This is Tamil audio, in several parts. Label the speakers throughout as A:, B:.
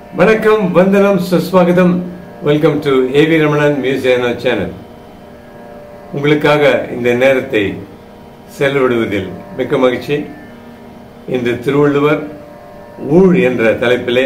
A: வணக்கம் வந்தனம் சுஸ்வாகதம் welcome to A V Ramanan museum channel உங்களுக்காக இந்த நேரத்தை செலவிடுவதில் மிக்க மகிழ்ச்சி இன்று திருவள்ளுவர் ஊழ் என்ற தலைப்பிலே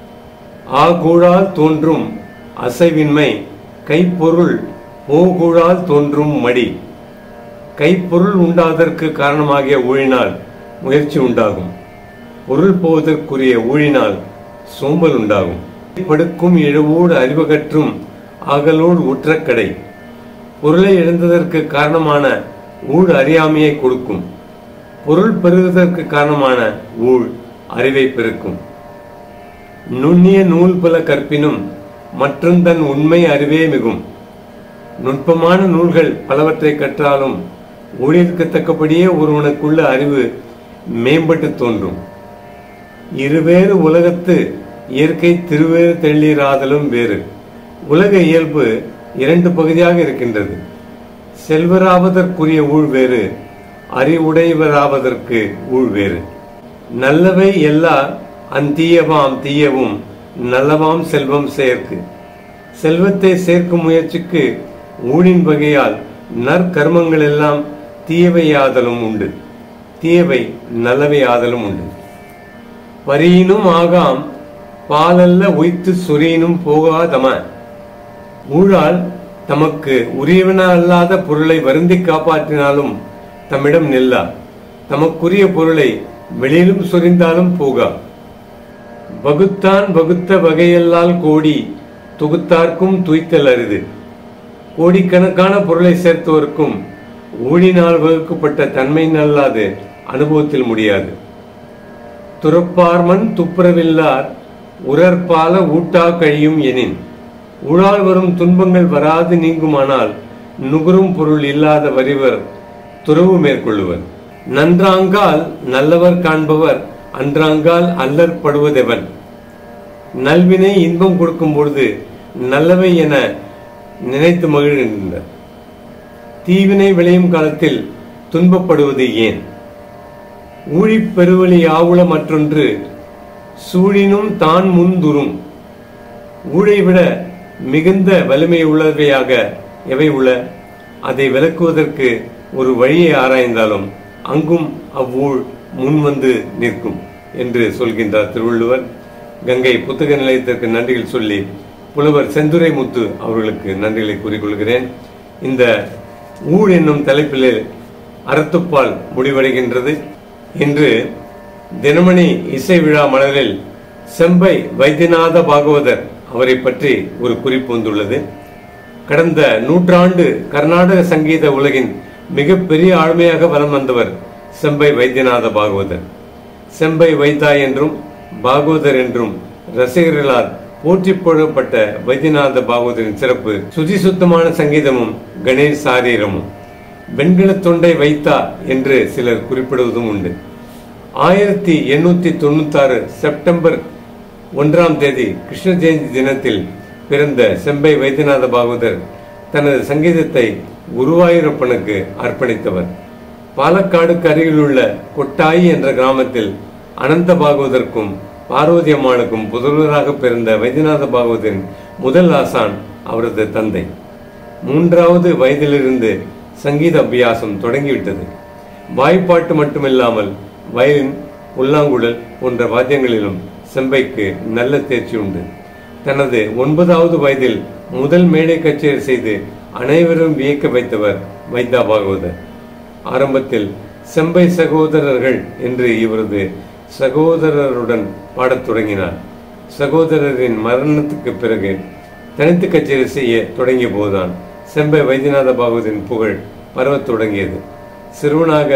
A: ஆகூழால் தோன்றும் அசைவின்மை கைப்பொருள் போகூழால் தோன்றும் மடி கைப்பொருள் உண்டாதற்கு காரணமாகிய ஊழினால் முயற்சி உண்டாகும் பொருள் போவதற்குரிய ஊழினால் சோம்பல் உண்டாகும் படுக்கும் இழவோடு அறிவகற்றும் அகலோடு உற்றக்கடை பொருளை இழந்ததற்கு காரணமான ஊழ் அறியாமையை கொடுக்கும் பொருள் பெறுவதற்கு காரணமான ஊழ் அறிவை பெருக்கும் நுண்ணிய நூல் பல கற்பினும் மற்றும் தன் உண்மை அறிவே மிகும் நுட்பமான நூல்கள் பலவற்றை கற்றாலும் ஊழியருக்கு தக்கபடியே ஒருவனுக்குள்ள அறிவு மேம்பட்டு தோன்றும் இருவேறு உலகத்து இயற்கை திருவேறு தெள்ளீராதலும் வேறு உலக இயல்பு இரண்டு பகுதியாக இருக்கின்றது செல்வராவதற்குரிய ஊழ் வேறு அறிவுடையவராவதற்கு ஊழ் வேறு நல்லவை எல்லா அந்தீயவாம் தீயவும் நல்லவாம் செல்வம் சேர்க்கு செல்வத்தை சேர்க்கும் முயற்சிக்கு ஊழின் வகையால் நற்கர்மங்கள் எல்லாம் தீயவையாதலும் உண்டு தீயவை நல்லவை ஆதலும் உண்டு பரியினும் ஆகாம் பாலல்ல உய்த்து சொரியினும் போகாதம ஊழால் தமக்கு உரியவன அல்லாத பொருளை வருந்தி காப்பாற்றினாலும் தம்மிடம் நில்லா தமக்குரிய பொருளை வெளியிலும் சொரிந்தாலும் போகா வகுத்தான் வகுத்த வகையல்லால் கோடி தொகுத்தார்க்கும் துய்த்தல் அரிது கோடிக்கணக்கான பொருளை சேர்த்தோருக்கும் ஊழினால் வகுக்கப்பட்ட தன்மை நல்லாது அனுபவத்தில் முடியாது துறப்பார்மன் துப்புரவில்லார் உரற்பால ஊட்டா கழியும் எனின் உழால் வரும் துன்பங்கள் வராது நீங்குமானால் நுகரும் பொருள் இல்லாத வரிவர் துறவு மேற்கொள்ளுவர் நன்றாங்கால் நல்லவர் காண்பவர் அன்றாங்கால் அல்லற்படுவதெவன் நல்வினை இன்பம் கொடுக்கும் பொழுது நல்லவை என நினைத்து மகிழ்கின்றனர் தீவினை விளையும் காலத்தில் துன்பப்படுவது ஏன் ஊழிப் பெருவழி ஆவுல மற்றொன்று சூழினும் தான் முந்துரும் ஊழை விட மிகுந்த வலிமை உள்ளவையாக எவை உள்ள அதை விளக்குவதற்கு ஒரு வழியை ஆராய்ந்தாலும் அங்கும் அவ்வூழ் முன்வந்து நிற்கும் என்று சொல்கின்றார் திருவள்ளுவர் கங்கை புத்தக நிலையத்திற்கு நன்றிகள் சொல்லி புலவர் செந்துரை முத்து அவர்களுக்கு நன்றிகளை கூறிக்கொள்கிறேன் இந்த ஊழ் என்னும் தலைப்பில் அறத்துப்பால் முடிவடைகின்றது இன்று தினமணி இசை விழா மலரில் செம்பை வைத்தியநாத பாகவதர் அவரை பற்றி ஒரு குறிப்பு வந்துள்ளது கடந்த நூற்றாண்டு கர்நாடக சங்கீத உலகின் மிகப்பெரிய ஆளுமையாக வலம் வந்தவர் செம்பை வைத்தியநாத பாகவதர் செம்பை வைத்தா என்றும் பாகவதர் என்றும் ரசிகர்களால் போற்றி புகழப்பட்ட வைத்தியநாத பாகவதரின் சிறப்பு சுதி சுத்தமான சங்கீதமும் கணேஷ் சாரீரமும் வெண்கல தொண்டை வைத்தா என்று சிலர் குறிப்பிடுவதும் உண்டு ஆயிரத்தி எண்ணூத்தி தொண்ணூத்தி ஆறு செப்டம்பர் ஒன்றாம் தேதி கிருஷ்ண ஜெயந்தி தினத்தில் பிறந்த செம்பை வைத்தியநாத பாகவதர் தனது சங்கீதத்தை குருவாயூரப்பனுக்கு அர்ப்பணித்தவர் பாலக்காடுக்கு அருகிலுள்ள கொட்டாயி என்ற கிராமத்தில் அனந்த பாகவதற்கும் பார்வதி அம்மாளுக்கும் புதல்வராக பிறந்த வைத்தியநாத பாகவதரின் முதல் ஆசான் அவரது தந்தை மூன்றாவது வயதிலிருந்து சங்கீத அபியாசம் தொடங்கிவிட்டது வாய்ப்பாட்டு மட்டுமில்லாமல் வயலின் புல்லாங்குழல் போன்ற வாத்தியங்களிலும் செம்பைக்கு நல்ல தேர்ச்சி உண்டு தனது ஒன்பதாவது வயதில் முதல் மேடை கச்சேரி செய்து அனைவரும் வியக்க வைத்தவர் வைத்தா பாகவதர் ஆரம்பத்தில் செம்பை சகோதரர்கள் என்று இவரது சகோதரருடன் பாடத் தொடங்கினார் சகோதரரின் மரணத்துக்கு பிறகு தனித்து கச்சேரி செய்ய தொடங்கிய போதுதான் செம்பை வைத்தியநாத பாகவதரின் புகழ் பரவத் தொடங்கியது சிறுவனாக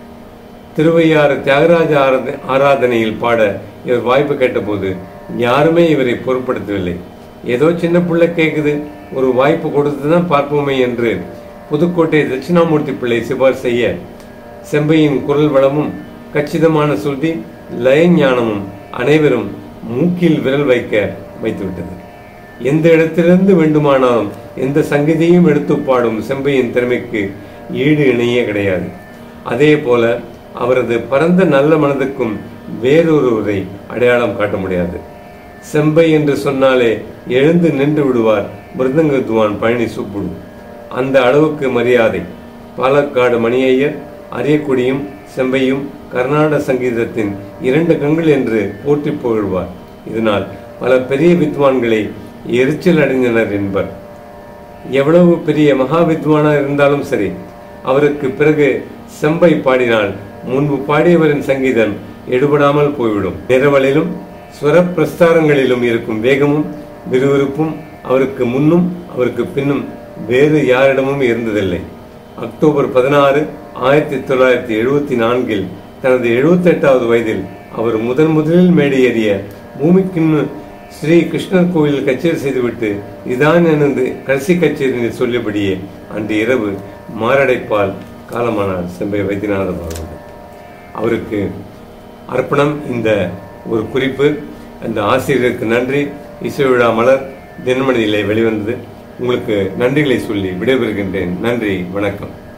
A: திருவையாறு தியாகராஜ ஆராதனையில் பாட இவர் வாய்ப்பு கேட்டபோது யாருமே இவரை பொருட்படுத்தவில்லை ஏதோ சின்ன பிள்ளை கேக்குது ஒரு வாய்ப்பு கொடுத்துதான் பார்ப்போமே என்று புதுக்கோட்டை தட்சிணாமூர்த்தி பிள்ளை சிபார் செய்ய செம்பையின் குரல் வளமும் கச்சிதமான சுருதி லயஞானமும் அனைவரும் மூக்கில் விரல் வைக்க வைத்துவிட்டது எந்த இடத்திலிருந்து வேண்டுமானாலும் எந்த சங்கீதையும் எடுத்து பாடும் செம்பையின் திறமைக்கு ஈடு இணையே கிடையாது அதே போல அவரது பரந்த நல்ல மனதுக்கும் வேறொருவரை அடையாளம் காட்ட முடியாது செம்பை என்று சொன்னாலே எழுந்து நின்று விடுவார் மிருதங்க வித்வான் பழனி சுப்புடு அந்த அளவுக்கு மரியாதை பாலக்காடு மணியையர் அரியக்குடியும் செம்பையும் கர்நாடக சங்கீதத்தின் இரண்டு கண்கள் என்று போற்றி புகழ்வார் இதனால் பல பெரிய வித்வான்களை எரிச்சல் அடைந்தனர் என்பர் எவ்வளவு பெரிய மகா வித்வானா இருந்தாலும் சரி அவருக்கு பிறகு செம்பை பாடினால் முன்பு பாடியவரின் சங்கீதம் எடுபடாமல் போய்விடும் நிறவலிலும் ஸ்வர பிரஸ்தாரங்களிலும் இருக்கும் வேகமும் விறுவிறுப்பும் அவருக்கு முன்னும் அவருக்கு பின்னும் வேறு யாரிடமும் இருந்ததில்லை அக்டோபர் பதினாறு ஆயிரத்தி தொள்ளாயிரத்தி எழுபத்தி நான்கில் தனது எழுபத்தி எட்டாவது வயதில் அவர் முதன் முதலில் மேடையேறிய பூமிக்குன்னு ஸ்ரீ கிருஷ்ணர் கோவில் கச்சேரி செய்துவிட்டு இதான் எனது கடைசி கச்சேரி சொல்லியபடியே அன்று இரவு மாரடைப்பால் காலமானார் செம்பை வைத்தியநாத பாகவதர் அவருக்கு அர்ப்பணம் இந்த ஒரு குறிப்பு அந்த ஆசிரியருக்கு நன்றி இசை விழா மலர் தினமணியிலே வெளிவந்தது உங்களுக்கு நன்றிகளை சொல்லி விடைபெறுகின்றேன் நன்றி வணக்கம்